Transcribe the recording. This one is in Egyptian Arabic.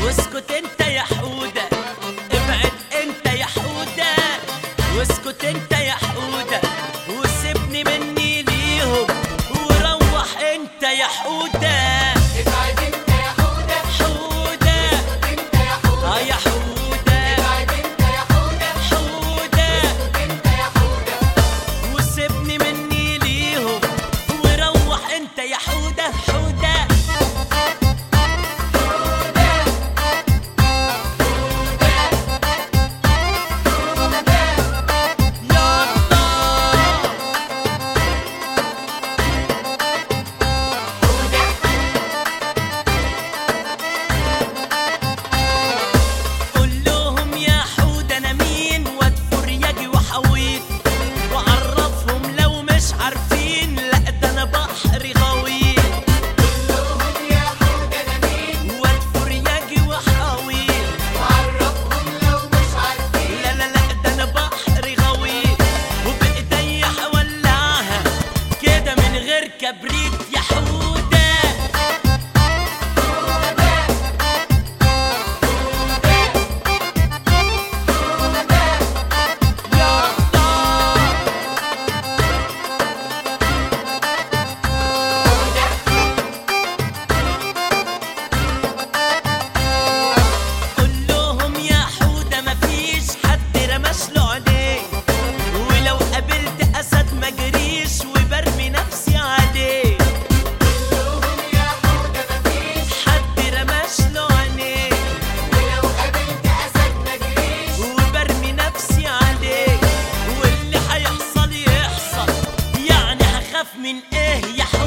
واسكت انت يا حودة ابعد انت يا حودة واسكت انت يا حودة وسيبني مني ليهم وروح انت يا حودة ابعد انت يا حودة حودة انت يا حودة اه يا حودة ابعد انت يا حودة حودة انت يا حودة وسيبني مني ليهم وروح انت يا حودة حودة يلا قول لهم يا حود انا مين وادفر يجي وحويت وعرفهم لو مش عارفين لا ده انا بحر غويط كلهم يا حودة انا مين وادفر يجي وحويت وعرفهم لو مش عارفين لا لا لا ده انا بحر غويط وبايدي هولعها كده من غير كبريت يا حوده يلا كلهم يا حودة مفيش حد رمش له عينيه ولو قابلت أسد ما جريش وبرمي نفسي عليه كلهم يا حودة مفيش حد رمش له عينيه ولو قابلت اسد ما جريش وبرمي نفسي عليه واللي هيحصل يحصل يعني هخاف من ايه يا حودة